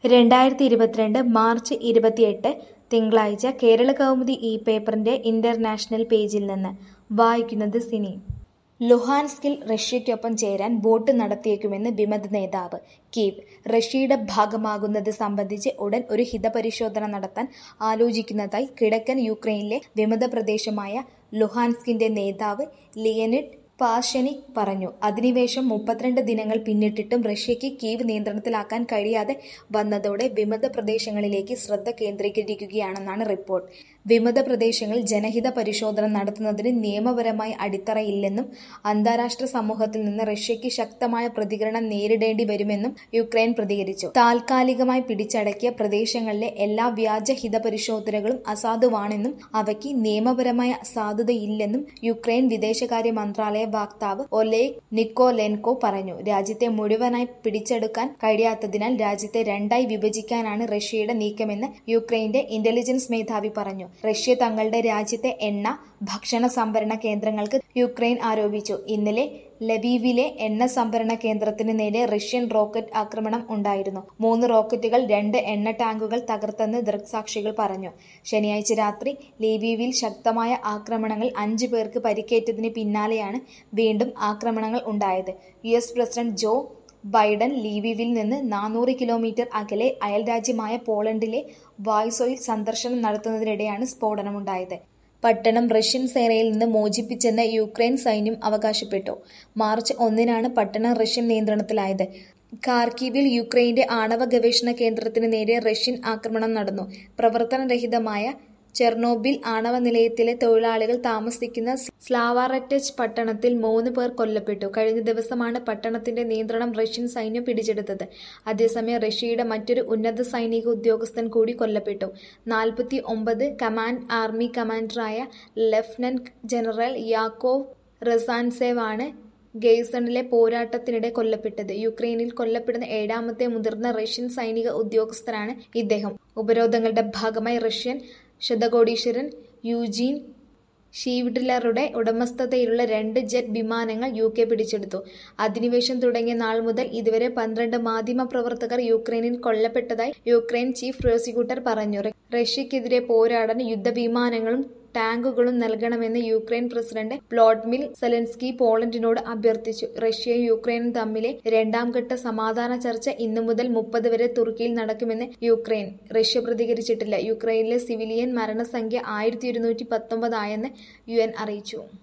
രണ്ടായിരത്തി ഇരുപത്തിരണ്ട് മാർച്ച് ഇരുപത്തിയെട്ട് തിങ്കളാഴ്ച കേരള കൗമുദി ഈ പേപ്പറിന്റെ ഇന്റർനാഷണൽ പേജിൽ നിന്ന് വായിക്കുന്നത് സിനി ലുഹാൻസ്കിൽ റഷ്യയ്ക്കൊപ്പം ചേരാൻ വോട്ട് നടത്തിയേക്കുമെന്ന് വിമത നേതാവ് കീവ് റഷ്യയുടെ ഭാഗമാകുന്നത് സംബന്ധിച്ച് ഉടൻ ഒരു ഹിതപരിശോധന നടത്താൻ ആലോചിക്കുന്നതായി കിഴക്കൻ യുക്രൈനിലെ വിമത പ്രദേശമായ ലുഹാൻസ്കിന്റെ നേതാവ് ലിയനിഡ് പാഷനിക് പറഞ്ഞു അധിനിവേശം മുപ്പത്തിരണ്ട് ദിനങ്ങൾ പിന്നിട്ടിട്ടും റഷ്യയ്ക്ക് കീവ് നിയന്ത്രണത്തിലാക്കാൻ കഴിയാതെ വന്നതോടെ വിമത പ്രദേശങ്ങളിലേക്ക് ശ്രദ്ധ കേന്ദ്രീകരിക്കുകയാണെന്നാണ് റിപ്പോർട്ട് വിമത പ്രദേശങ്ങളിൽ ജനഹിത പരിശോധന നടത്തുന്നതിന് നിയമപരമായി അടിത്തറയില്ലെന്നും അന്താരാഷ്ട്ര സമൂഹത്തിൽ നിന്ന് റഷ്യയ്ക്ക് ശക്തമായ പ്രതികരണം നേരിടേണ്ടി വരുമെന്നും യുക്രൈൻ പ്രതികരിച്ചു താൽക്കാലികമായി പിടിച്ചടക്കിയ പ്രദേശങ്ങളിലെ എല്ലാ വ്യാജ ഹിതപരിശോധനകളും അസാധുവാണെന്നും അവയ്ക്ക് നിയമപരമായ സാധുതയില്ലെന്നും യുക്രൈൻ വിദേശകാര്യ മന്ത്രാലയ വക്താവ് ഒലേഗ് നിക്കോലെൻകോ പറഞ്ഞു രാജ്യത്തെ മുഴുവനായി പിടിച്ചെടുക്കാൻ കഴിയാത്തതിനാൽ രാജ്യത്തെ രണ്ടായി വിഭജിക്കാനാണ് റഷ്യയുടെ നീക്കമെന്ന് യുക്രൈന്റെ ഇന്റലിജൻസ് മേധാവി പറഞ്ഞു റഷ്യ തങ്ങളുടെ രാജ്യത്തെ എണ്ണ ഭക്ഷണ സംഭരണ കേന്ദ്രങ്ങൾക്ക് യുക്രൈൻ ആരോപിച്ചു ഇന്നലെ ലബീവിലെ എണ്ണ സംഭരണ കേന്ദ്രത്തിന് നേരെ റഷ്യൻ റോക്കറ്റ് ആക്രമണം ഉണ്ടായിരുന്നു മൂന്ന് റോക്കറ്റുകൾ രണ്ട് എണ്ണ ടാങ്കുകൾ തകർത്തെന്ന് ദൃക്സാക്ഷികൾ പറഞ്ഞു ശനിയാഴ്ച രാത്രി ലീബീവിൽ ശക്തമായ ആക്രമണങ്ങൾ അഞ്ചു പേർക്ക് പരിക്കേറ്റതിന് പിന്നാലെയാണ് വീണ്ടും ആക്രമണങ്ങൾ ഉണ്ടായത് U S president Joe Biden ലീവിവിൽ നിന്ന് നാനൂറ് കിലോമീറ്റർ അകലെ അയൽരാജ്യമായ പോളണ്ടിലെ വായ്സോയിൽ സന്ദർശനം നടത്തുന്നതിനിടെയാണ് സ്ഫോടനമുണ്ടായത് പട്ടണം റഷ്യൻ സേനയിൽ നിന്ന് മോചിപ്പിച്ചെന്ന് യുക്രൈൻ സൈന്യം അവകാശപ്പെട്ടു മാർച്ച് ഒന്നിനാണ് പട്ടണം റഷ്യൻ നിയന്ത്രണത്തിലായത് ഖാർക്കീവിൽ യുക്രൈന്റെ ആണവ ഗവേഷണ കേന്ദ്രത്തിന് നേരെ റഷ്യൻ ആക്രമണം നടന്നു പ്രവർത്തനരഹിതമായ ചെർണോബിൽ ആണവ നിലയത്തിലെ തൊഴിലാളികൾ താമസിക്കുന്ന സ്ലാവാററ്റച്ച് പട്ടണത്തിൽ മൂന്ന് പേർ കൊല്ലപ്പെട്ടു കഴിഞ്ഞ ദിവസമാണ് പട്ടണത്തിന്റെ നിയന്ത്രണം റഷ്യൻ സൈന്യം പിടിച്ചെടുത്തത് അതേസമയം റഷ്യയുടെ മറ്റൊരു ഉന്നത സൈനിക ഉദ്യോഗസ്ഥൻ കൂടി കൊല്ലപ്പെട്ടു നാൽപ്പത്തി ഒമ്പത് കമാൻഡ് ആർമി കമാൻഡറായ ലഫ്റ്റനന്റ് ജനറൽ യാക്കോവ് റസാൻസേവ് ആണ് ഗെയ്സണിലെ പോരാട്ടത്തിനിടെ കൊല്ലപ്പെട്ടത് യുക്രൈനിൽ കൊല്ലപ്പെടുന്ന ഏഴാമത്തെ മുതിർന്ന റഷ്യൻ സൈനിക ഉദ്യോഗസ്ഥനാണ് ഇദ്ദേഹം ഉപരോധങ്ങളുടെ ഭാഗമായി റഷ്യൻ ശതകോടീശ്വരൻ യൂജീൻ ഷീവ്ഡിലറുടെ ഉടമസ്ഥതയിലുള്ള രണ്ട് ജെറ്റ് വിമാനങ്ങൾ യു കെ പിടിച്ചെടുത്തു അധിനിവേശം തുടങ്ങിയ നാൾ മുതൽ ഇതുവരെ പന്ത്രണ്ട് മാധ്യമ പ്രവർത്തകർ യുക്രൈനിൽ കൊല്ലപ്പെട്ടതായി യുക്രൈൻ ചീഫ് പ്രോസിക്യൂട്ടർ പറഞ്ഞു റഷ്യക്കെതിരെ പോരാടാൻ യുദ്ധവിമാനങ്ങളും ടാങ്കുകളും നൽകണമെന്ന് യുക്രൈൻ പ്രസിഡന്റ് വ്ളോഡിമിർ സെലൻസ്കി പോളണ്ടിനോട് അഭ്യർത്ഥിച്ചു റഷ്യയും യുക്രൈനും തമ്മിലെ രണ്ടാം ഘട്ട സമാധാന ചർച്ച ഇന്നു മുതൽ മുപ്പത് വരെ തുർക്കിയിൽ നടക്കുമെന്ന് യുക്രൈൻ റഷ്യ പ്രതികരിച്ചിട്ടില്ല യുക്രൈനിലെ സിവിലിയൻ മരണസംഖ്യ ആയിരത്തി ഒരുന്നൂറ്റി പത്തൊമ്പതായെന്ന് യു എൻ അറിയിച്ചു